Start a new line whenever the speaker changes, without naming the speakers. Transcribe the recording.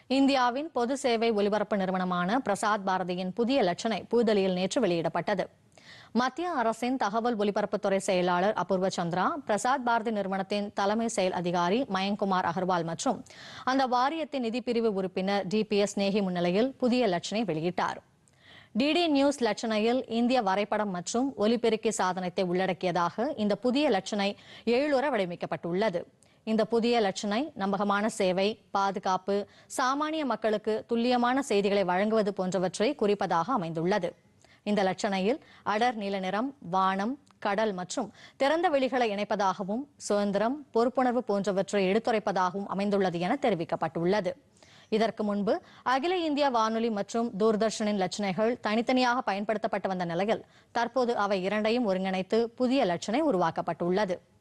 இந்தியாவின் பொது சேவை ஒலிபரப்பு நிறுவனமான பிரசாத் பாரதியின் புதிய லட்சணை புதுதில்லியில் நேற்று வெளியிடப்பட்டது மத்திய அரசின் தகவல் ஒலிபரப்புத்துறை செயலாளர் அபூர்வ சந்திரா பிரசாத் பாரதி நிறுவனத்தின் தலைமை செயல் அதிகாரி மயன்குமார் அகர்வால் மற்றும் அந்த வாரியத்தின் நிதிப்பிரிவு உறுப்பினர் டிபிஎஸ் நேகி முன்னிலையில் புதிய லட்சணை வெளியிட்டார் டிடி நியூஸ் லட்சணையில் இந்திய வரைபடம் மற்றும் ஒலிபெருக்கி சாதனத்தை உள்ளடக்கியதாக இந்த புதிய லட்சணை எழுற வடிவமைக்கப்பட்டுள்ளது இந்த புதிய லட்சணை நம்பகமான சேவை பாதுகாப்பு சாமானிய மக்களுக்கு துல்லியமான செய்திகளை வழங்குவது போன்றவற்றை குறிப்பதாக அமைந்துள்ளது இந்த லட்சணையில் அடர் நீல நிறம் வானம் கடல் மற்றும் திறந்த வெளிகளை இணைப்பதாகவும் சுதந்திரம் பொறுப்புணர்வு போன்றவற்றை எடுத்துரைப்பதாகவும் அமைந்துள்ளது என தெரிவிக்கப்பட்டுள்ளது இதற்கு முன்பு அகில இந்திய வானொலி மற்றும் தூர்தர்ஷனின் லட்சணைகள் தனித்தனியாக பயன்படுத்தப்பட்டு வந்த நிலையில் தற்போது அவை இரண்டையும் ஒருங்கிணைத்து புதிய லட்சணை உருவாக்கப்பட்டுள்ளது